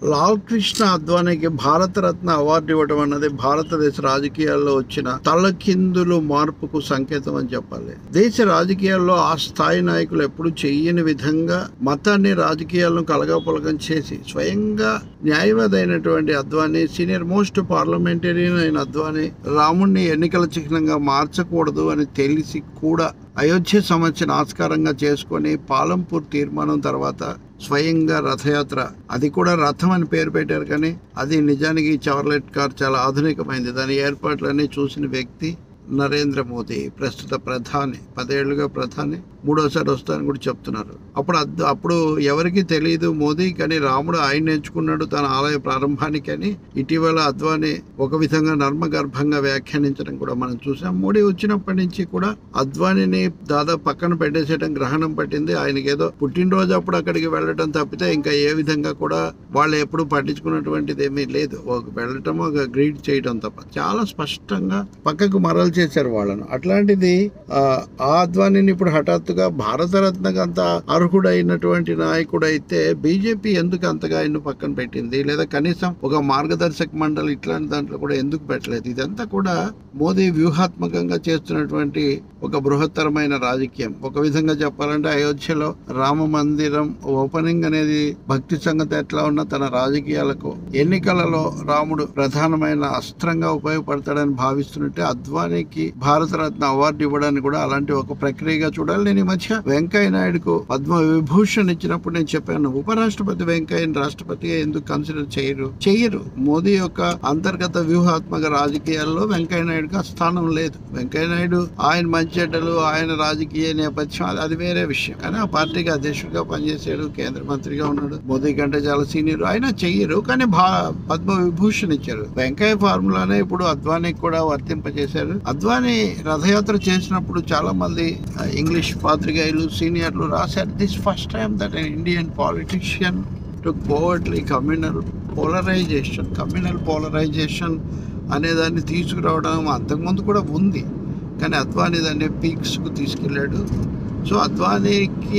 లాల్ కృష్ణ అద్వానీకి భారతరత్న అవార్డు ఇవ్వడం అన్నది భారతదేశ రాజకీయాల్లో వచ్చిన తలకిందులు మార్పుకు సంకేతం అని చెప్పాలి దేశ రాజకీయాల్లో ఆ స్థాయి నాయకులు ఎప్పుడు చెయ్యని విధంగా మతాన్ని రాజకీయాలను కలగాపులగం చేసి స్వయంగా న్యాయవాది అయినటువంటి అద్వానీ సీనియర్ మోస్ట్ పార్లమెంటేరియన్ అయిన అద్వానీ రాముణ్ణి ఎన్నికల చిహ్నంగా మార్చకూడదు అని తెలిసి కూడా అయోధ్య సమస్యను ఆస్కారంగా చేసుకొని పాలంపూర్ తీర్మానం తర్వాత స్వయంగా రథయాత్ర అది కూడా రథం అని పేరు పెట్టారు కానీ అది నిజానికి చవర్లెట్ కార్ చాలా ఆధునికమైంది దాని ఏర్పాట్లన్నీ చూసిన వ్యక్తి నరేంద్ర మోదీ ప్రస్తుత ప్రధాని పదేళ్లుగా ప్రధాని మూడోసారి వస్తారని కూడా చెప్తున్నారు అప్పుడు అద్- అప్పుడు ఎవరికి తెలియదు మోదీ కానీ రాముడు ఆయన ఎంచుకున్నాడు తన ఆలయ ప్రారంభానికి అని ఇటీవల అద్వానీ ఒక విధంగా నర్మగర్భంగా వ్యాఖ్యానించడం కూడా మనం చూసాం మోడీ వచ్చినప్పటి నుంచి కూడా అద్వానీని దాదాపు పక్కన పెట్టేసేయడం గ్రహణం పట్టింది ఆయనకి ఏదో పుట్టినరోజు అప్పుడు అక్కడికి వెళ్ళడం తప్పితే ఇంకా ఏ విధంగా కూడా వాళ్ళు ఎప్పుడు పట్టించుకున్నటువంటిది ఏమీ లేదు ఒక వెళ్ళటం ఒక గ్రీట్ చేయడం తప్ప చాలా స్పష్టంగా పక్కకు మరలు చేశారు వాళ్ళను అట్లాంటిది ఆ ఆ అద్వానీని ఇప్పుడు హఠాత్తుగా భారతరత్నకు అంత అర్హుడైనటువంటి నాయకుడు అయితే బీజేపీ ఎందుకు అంతగా ఆయన పక్కన పెట్టింది లేదా కనీసం ఒక మార్గదర్శక మండలి ఇట్లాంటి దాంట్లో కూడా ఎందుకు పెట్టలేదు ఇదంతా కూడా మోదీ వ్యూహాత్మకంగా చేస్తున్నటువంటి ఒక బృహత్తరమైన రాజకీయం ఒక విధంగా చెప్పాలంటే అయోధ్యలో రామ మందిరం ఓపెనింగ్ అనేది భక్తి సంగతి ఎట్లా ఉన్నా తన రాజకీయాలకు ఎన్నికలలో రాముడు ప్రధానమైన అస్త్రంగా ఉపయోగపడతాడని భావిస్తున్నట్టే అద్వానీకి భారతరత్న అవార్డు ఇవ్వడానికి కూడా అలాంటి ఒక ప్రక్రియగా చూడాలి నేను ఈ మధ్య వెంకయ్య నాయుడుకు పద్మ విభూషణ్ ఇచ్చినప్పుడు నేను చెప్పాను ఉపరాష్ట్రపతి వెంకయ్యని రాష్ట్రపతిగా ఎందుకు కన్సిడర్ చేయరు చెయ్యరు మోదీ యొక్క అంతర్గత వ్యూహాత్మక రాజకీయాల్లో వెంకయ్య నాయుడుకి ఆ స్థానం లేదు వెంకయ్య నాయుడు ఆయన మంచెడ్డలు ఆయన రాజకీయ నేపథ్యం అది- అది వేరే విషయం కానీ ఆ పార్టీకి అధ్యక్షుడిగా పనిచేసాడు కేంద్ర మంత్రిగా ఉన్నాడు మోదీ కంటే చాలా సీనియర్ ఆయన చెయ్యరు కానీ భా పద్మ విభూషణ్ ఇచ్చారు వెంకయ్య ఫార్ములానే ఇప్పుడు అద్వానీకి కూడా వర్తింపజేశారు అద్వానీ రథయాత్ర చేసినప్పుడు చాలా మంది ఆ, ఇంగ్లీష్ పాత్రికేయులు సీనియర్లు రాశారు this first time that Indian politician to cowardly communal polarisation communal polarisation అనేదాన్ని తీసుకురావడం అంతకుముందు కూడా ఉంది కానీ అద్వానీ దాన్ని పీక్స్కు తీసుకెళ్ళాడు సో అద్వానీకి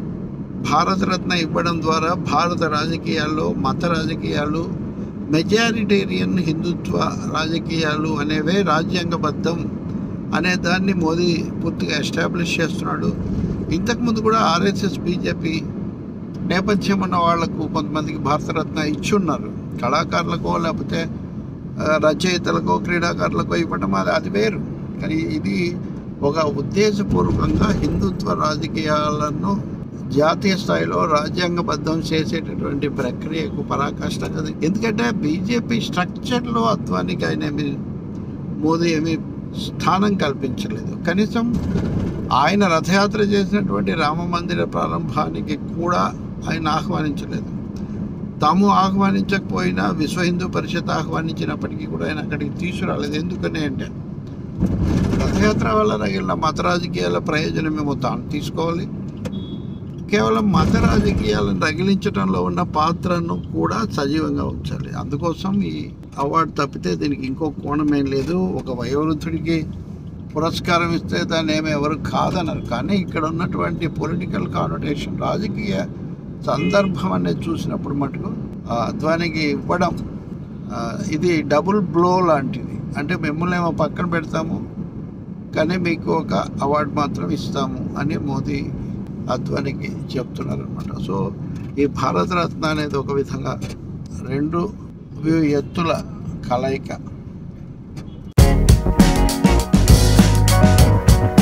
భారతరత్న ఇవ్వడం ద్వారా భారత రాజకీయాల్లో మత రాజకీయాలు మెజారిటేరియన్ హిందుత్వ రాజకీయాలు అనేవే రాజ్యాంగబద్ధం అనే దాన్ని మోదీ పూర్తిగా ఎస్టాబ్లిష్ చేస్తున్నాడు ఇంతకుముందు కూడా ఆర్ఎస్ఎస్ బీజేపీ నేపథ్యం ఉన్న వాళ్లకు కొంతమందికి భారతరత్న ఇచ్చున్నారు కళాకారులకో లేకపోతే ఆ, రచయితలకో క్రీడాకారులకో ఇవ్వడం అది అది వేరు కానీ ఇది ఒక ఉద్దేశపూర్వకంగా హిందుత్వ రాజకీయాలను జాతీయ స్థాయిలో రాజ్యాంగబద్ధం చేసేటటువంటి ప్రక్రియకు పరాకాష్ట కదా ఎందుకంటే బీజేపీ స్ట్రక్చర్లో అద్వానికి ఆయన ఏమి మోదీ ఏమి స్థానం కల్పించలేదు కనీసం ఆయన రథయాత్ర చేసినటువంటి రామ మందిర ప్రారంభానికి కూడా ఆయన ఆహ్వానించలేదు తాము ఆహ్వానించకపోయినా విశ్వ హిందూ పరిషత్ ఆహ్వానించినప్పటికీ కూడా ఆయన అక్కడికి తీసుకురాలేదు ఎందుకని అంటే రథయాత్ర వల్ల రగిలిన మత రాజకీయాల ప్రయోజనమేమో తాను తీసుకోవాలి కేవలం మత రాజకీయాలను రగిలించడంలో ఉన్న పాత్రను కూడా సజీవంగా ఉంచాలి అందుకోసం ఈ అవార్డు తప్పితే దీనికి ఇంకో కోణం ఏం లేదు ఒక వయోవృద్ధుడికి పురస్కారం ఇస్తే దాన్ని ఏమి ఎవరు కాదన్నారు కానీ ఇక్కడ ఉన్నటువంటి పొలిటికల్ కానోటేషన్ రాజకీయ సందర్భం అనేది చూసినప్పుడు మటుకు ఆ అద్వానికి ఇవ్వడం ఆ, ఇది డబుల్ బ్లో లాంటిది అంటే మిమ్మల్ని ఏమో పక్కన పెడతాము కానీ మీకు ఒక అవార్డు మాత్రం ఇస్తాము అని మోదీ అద్వానికి చెప్తున్నారు అనమాట సో ఈ భారతరత్న అనేది ఒక విధంగా రెండు వ్యూ ఎత్తుల కలయిక